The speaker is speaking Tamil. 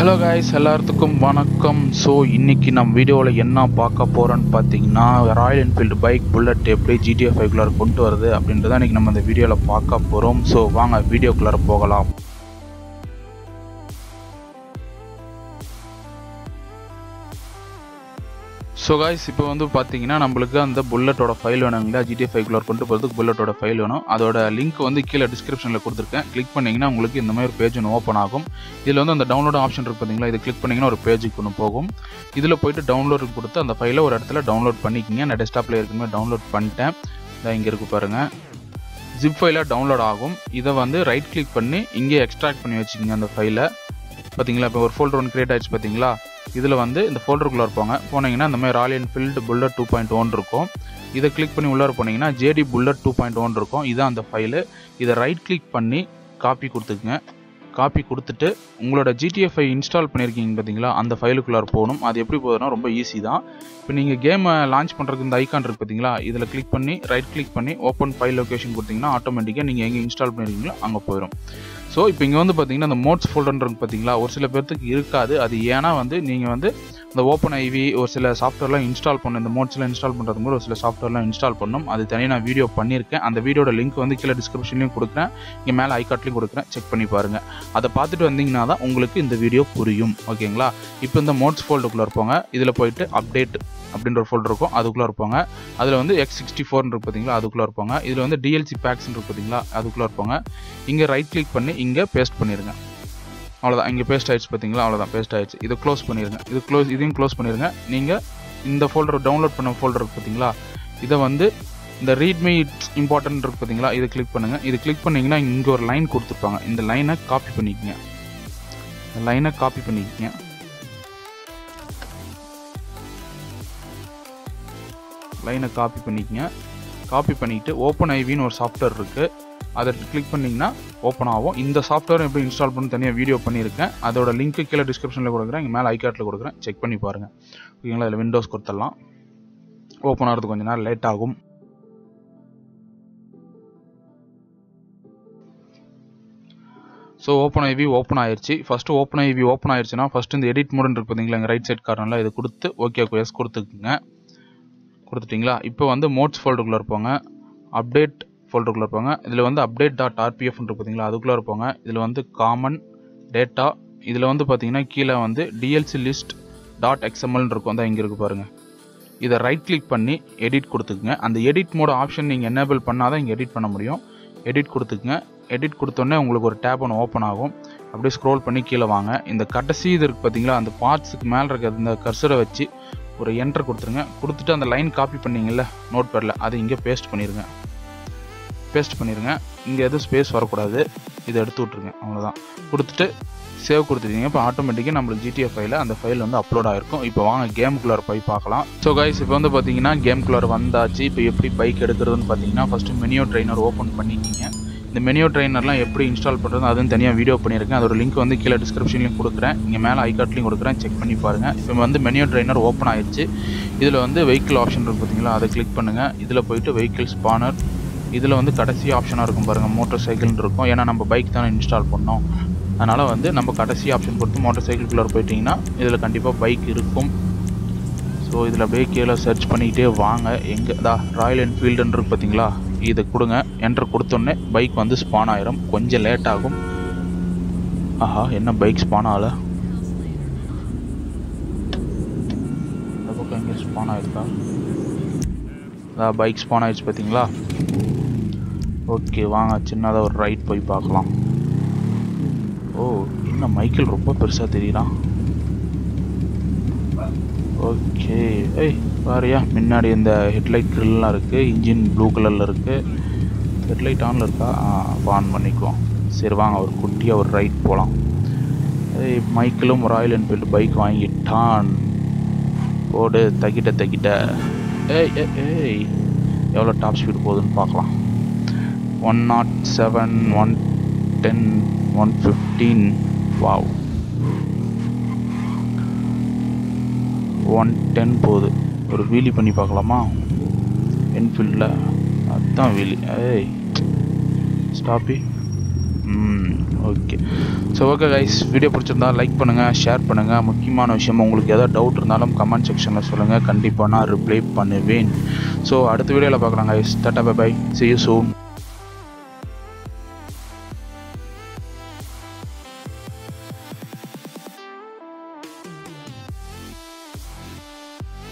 ஹலோ காய்ஸ் எல்லாத்துக்கும் வணக்கம் ஸோ இன்னைக்கு நம்ம வீடியோவில் என்ன பார்க்க போகிறோன்னு பார்த்தீங்கன்னா ராயல் என்ஃபீல்டு பைக் புல்லட் எப்படி ஜிடிஎஃப் ஃபைவ்குள்ளார கொண்டு வருது அப்படின்றத இன்னைக்கு நம்ம இந்த வீடியோவில் பார்க்க போகிறோம் ஸோ வாங்க வீடியோக்குள்ளார போகலாம் ஸோ காய்ஸ் இப்போ வந்து பார்த்தீங்கன்னா நம்மளுக்கு அந்த புல்லட்டோட ஃபைல் வேணுங்களா ஜிடிஎஃப் ஃபைவ்குள்ளார கொண்டு போகிறதுக்கு புல்லட்டோட ஃபைல் வேணும் அதோட லிங்க் வந்து கீழே டிஸ்கிரிப்ஷனில் கொடுத்துருக்கேன் கிளிக் பண்ணிங்கன்னா உங்களுக்கு இந்த மாதிரி ஒரு பேஜ் ஒன்று ஓப்பன் ஆகும் இதில் வந்து அந்த டவுன்லோட் ஆப்ஷன் இருக்குது பார்த்தீங்களா இதை கிளிக் பண்ணிங்கன்னா ஒரு பேஜுக்கு ஒன்று போகும் இதில் போயிட்டு டவுன்லோட் கொடுத்து அந்த ஃபைலை ஒரு இடத்துல டவுன்லோட் பண்ணிக்கிங்க நான் டெஸ்க்டாப்பில் ஏற்கனவே டவுன்லோட் பண்ணிட்டேன் இதான் இங்கே இருக்கு பாருங்கள் ஜிப் ஃபைலாக டவுன்லோட் ஆகும் இதை வந்து ரைட் கிளிக் பண்ணி இங்கே எக்ஸ்ட்ராக்ட் பண்ணி வச்சுக்கிங்க அந்த ஃபைலை பார்த்தீங்களா இப்போ ஒரு ஃபோல்டர் ஒன்று கிரியேட் ஆயிடுச்சு பார்த்தீங்களா இதில் வந்து இந்த ஃபோல்டருக்குள்ளே இருப்பாங்க போனீங்கன்னா இந்த மாதிரி royal Enfield bullet two point one இருக்கும் இதை கிளிக் பண்ணி உள்ளார போனீங்கன்னா JD bullet two point one இருக்கும் இதான் அந்த ஃபைலு இதை ரைட் கிளிக் பண்ணி காப்பி கொடுத்துக்குங்க காப்பி கொடுத்துட்டு உங்களோட ஜிடிஎஃப்ஐ இன்ஸ்டால் பண்ணியிருக்கீங்க பார்த்தீங்களா அந்த ஃபைலுக்குள்ளார போகணும் அது எப்படி போகுதுன்னா ரொம்ப ஈஸி தான் இப்போ நீங்கள் கேமை லான்ச் பண்ணுறதுக்கு இந்த ஐக்கான் இருக்குது பார்த்தீங்களா இதில் கிளிக் பண்ணி ரைட் கிளிக் பண்ணி ஓப்பன் ஃபைல் லொக்கேஷன் கொடுத்தீங்கன்னா ஆட்டோமேட்டிக்காக நீங்கள் எங்கே இன்ஸ்டால் பண்ணியிருக்கீங்களோ அங்கே போயிடும் ஸோ இப்போ இங்கே வந்து பார்த்தீங்கன்னா அந்த மோட்ஸ் ஃபோல்டர்ன்றது பார்த்தீங்களா ஒரு சில பேர்த்துக்கு இருக்காது அது ஏன்னா வந்து நீங்கள் வந்து இந்த ஓப்பன் ஐவி ஒரு சில சாஃப்ட்வேர்லாம் இன்ஸ்டால் பண்ணும் இந்த மோட்ஸ்லாம் இன்ஸ்டால் பண்ணுறதுக்கு கூட ஒரு சில சாஃப்ட்வேர்லாம் இன்ஸ்டால் பண்ணும் அது தனியாக நான் வீடியோ பண்ணியிருக்கேன் அந்த வீடியோட லிங்க் வந்து கீழே டிஸ்கிரிப்ஷன்லையும் கொடுக்குறேன் இங்கே மேலே ஐகாட்லையும் கொடுக்குறேன் செக் பண்ணி பாருங்கள் அதை பார்த்துட்டு வந்தீங்கன்னா தான் உங்களுக்கு இந்த வீடியோ புரியும் ஓகேங்களா இப்போ இந்த மோட்ஸ் ஃபோல்டுக்குள்ளே இருப்போங்க இதில் போயிட்டு அப்டேட் அப்படின்ற ஒரு ஃபோல்டர் இருக்கும் அதுக்குள்ளே இருப்பாங்க அதில் வந்து எக்ஸ் சிக்ஸ்டி ஃபோர்னு இருக்கு பார்த்தீங்களா அதுக்குள்ளே இருப்பாங்க இதில் வந்து டிஎல்சி பேக்ஸ் இருக்கு பார்த்தீங்களா அதுக்குள்ளே இருப்பாங்க இங்கே ரைட் கிளிக் பண்ணி இங்கே பேஸ்ட் பண்ணிடுங்க அவ்வளோதான் இங்கே பேஸ்ட் ஆயிடுச்சு பார்த்தீங்களா அவ்வளோதான் பேஸ்ட் ஆயிடுச்சு இதை க்ளோஸ் பண்ணிடுங்க இது க்ளோஸ் இதையும் க்ளோஸ் பண்ணிடுங்க நீங்கள் இந்த ஃபோல்டர் டவுன்லோட் பண்ண ஃபோல்டர் இருக்கு பார்த்தீங்களா இதை வந்து இந்த ரீட்மி இம்பார்ட்டன்ட் இருக்கு பார்த்தீங்களா இதை கிளிக் பண்ணுங்கள் இது கிளிக் பண்ணிங்கன்னா இங்கே ஒரு லைன் கொடுத்துருப்பாங்க இந்த லைனை காப்பி பண்ணிக்கங்க இந்த லைனை காப்பி பண்ணிக்கங்க லைனை காப்பி பண்ணிக்கங்க காப்பி பண்ணிவிட்டு ஓப்பன் ஐவின்னு ஒரு சாஃப்ட்வேர் இருக்குது அதை கிளிக் பண்ணிங்கன்னா ஓப்பன் ஆகும் இந்த சாஃப்ட்வேர் எப்படி இன்ஸ்டால் பண்ணி தனியாக வீடியோ பண்ணியிருக்கேன் அதோட லிங்க் கீழே டிஸ்கிரிப்ஷனில் கொடுக்குறேன் இங்கே மேலே ஐகார்ட்டில் கொடுக்குறேன் செக் பண்ணி பாருங்கள் ஓகேங்களா இதில் விண்டோஸ் கொடுத்துடலாம் ஓப்பன் ஆகிறது கொஞ்சம் நேரம் லேட் ஆகும் ஸோ ஓப்பன் ஐவி ஓப்பன் ஆயிடுச்சு ஃபஸ்ட்டு ஓப்பன் ஐவி ஓப்பன் ஆயிடுச்சுன்னா ஃபஸ்ட்டு இந்த எடிட் மோடுன்னு இருக்கு பார்த்தீங்களா இங்கே ரைட் சைட் கார்னரில் இது கொடுத்து ஓகே எஸ் கொடுத்துக்குங்க கொடுத்துட்டிங்களா இப்போ வந்து மோட்ஸ் ஃபோல்டருக்குள்ளே இருப்பாங்க அப்டேட் ஃபோல்டருக்குள்ளே இருப்பாங்க இதில் வந்து அப்டேட் டாட் ஆர்பிஎஃப் இருக்கு பார்த்தீங்களா அதுக்குள்ளே இருப்பாங்க இதில் வந்து காமன் டேட்டா இதில் வந்து பார்த்தீங்கன்னா கீழே வந்து டிஎல்சி லிஸ்ட் டாட் எக்ஸ்எம்எல்னு இருக்கும் தான் இங்கே இருக்குது பாருங்கள் இதை ரைட் கிளிக் பண்ணி எடிட் கொடுத்துக்குங்க அந்த எடிட் மோட ஆப்ஷன் நீங்கள் எனேபிள் பண்ணால் தான் இங்கே எடிட் பண்ண முடியும் எடிட் கொடுத்துக்குங்க எடிட் கொடுத்தோன்னே உங்களுக்கு ஒரு டேப் ஒன்று ஓப்பன் ஆகும் அப்படியே ஸ்க்ரோல் பண்ணி கீழே வாங்க இந்த கடைசி இது இருக்குது பார்த்தீங்களா அந்த பார்ட்ஸுக்கு மேலே இருக்க இந்த கர்சரை வச்சு ஒரு என்டர் கொடுத்துருங்க கொடுத்துட்டு அந்த லைன் காப்பி பண்ணீங்கல்ல நோட் பேடில் அதை இங்கே பேஸ்ட் பண்ணிடுங்க பேஸ்ட் பண்ணிடுங்க இங்கே எதுவும் ஸ்பேஸ் வரக்கூடாது இதை எடுத்து விட்ருங்க அவ்வளோதான் கொடுத்துட்டு சேவ் கொடுத்துட்டீங்க இப்போ ஆட்டோமேட்டிக்காக நம்மளுக்கு ஜிடிஎஃப் ஃபைல அந்த ஃபைல் வந்து அப்லோட் ஆகிருக்கும் இப்போ வாங்க கேமுக்குள்ளார போய் பார்க்கலாம் ஸோ கைஸ் இப்போ வந்து பார்த்தீங்கன்னா கேமுக்குள்ளார வந்தாச்சு இப்போ எப்படி பைக் எடுக்கிறதுன்னு பார்த்தீங்கன்னா ஃபஸ்ட்டு மெனியோ ட்ரைனர் ஓப்பன் பண்ணிக்கிங்க இந்த மெனியோ ட்ரைனர்லாம் எப்படி இன்ஸ்டால் பண்ணுறது அதுவும் தனியாக வீடியோ பண்ணியிருக்கேன் அதோட லிங்க் வந்து கீழே டிஸ்கிரிப்ஷன்லையும் கொடுக்குறேன் இங்கே மேலே ஐகார்ட்லையும் கொடுக்குறேன் செக் பண்ணி பாருங்கள் இப்போ வந்து மெனியோ ட்ரைனர் ஓப்பன் ஆயிடுச்சு இதில் வந்து வெஹிக்கிள் ஆப்ஷன் இருக்குது பார்த்தீங்களா அதை கிளிக் பண்ணுங்கள் இதில் போயிட்டு வெஹிக்கிள் ஸ்பானர் இதில் வந்து கடைசி ஆப்ஷனாக இருக்கும் பாருங்கள் மோட்டர் சைக்கிள்னு இருக்கும் ஏன்னா நம்ம பைக் தானே இன்ஸ்டால் பண்ணோம் அதனால் வந்து நம்ம கடைசி ஆப்ஷன் கொடுத்து மோட்டர் சைக்கிள்குள்ளே போயிட்டிங்கன்னா இதில் கண்டிப்பாக பைக் இருக்கும் ஸோ இதில் அப்படியே கீழே சர்ச் பண்ணிக்கிட்டே வாங்க எங்கே தா ராயல் என்ஃபீல்டுன்னு இருக்கு பார்த்தீங்களா இதை கொடுங்க என்ட்ரு கொடுத்தோன்னே பைக் வந்து ஸ்பான் ஆயிரும் கொஞ்சம் லேட் ஆகும் ஆஹா என்ன பைக் ஸ்பான் ஆகல இந்த பக்கம் எங்கே ஸ்பான் ஆயிருக்கா அதான் பைக் ஸ்பான் ஆயிடுச்சு பார்த்தீங்களா ஓகே வாங்க சின்னதாக ஒரு ரைட் போய் பார்க்கலாம் ஓ என்ன மைக்கிள் ரொம்ப பெருசாக தெரியுறான் ஓகே ஏய் பாரியா முன்னாடி இந்த ஹெட்லைட் க்ரில்லாம் இருக்குது இன்ஜின் ப்ளூ கலரில் இருக்குது ஹெட்லைட் ஆனில் இருக்கா ஆன் பண்ணிக்குவோம் சரி வாங்க ஒரு குட்டியாக ஒரு ரைட் போகலாம் ஏய் மைக்கிளும் ராயல் என்ஃபீல்டு பைக் வாங்கிட்டான் போடு தகிட்ட தகிட்ட ஏய் ஏய் எவ்வளோ டாப் ஸ்பீடு போகுதுன்னு பார்க்கலாம் one nought seven one ten one fifteen wow one ten போகுது ஒரு வீலி பண்ணி பார்க்கலாமா என்ஃபீல்டில் அதுதான் வீலி ஏய் stoppie okay so okay guys video பிடிச்சிருந்தா லைக் பண்ணுங்கள் ஷேர் பண்ணுங்கள் முக்கியமான விஷயம் உங்களுக்கு எதாவது டவுட் இருந்தாலும் கமெண்ட் செக்ஷனில் சொல்லுங்கள் கண்டிப்பாக நான் ரிப்ளை பண்ணுவேன் ஸோ அடுத்த வீடியோவில் பார்க்கலாம் கைஸ் டாட்டா bye bye see you soon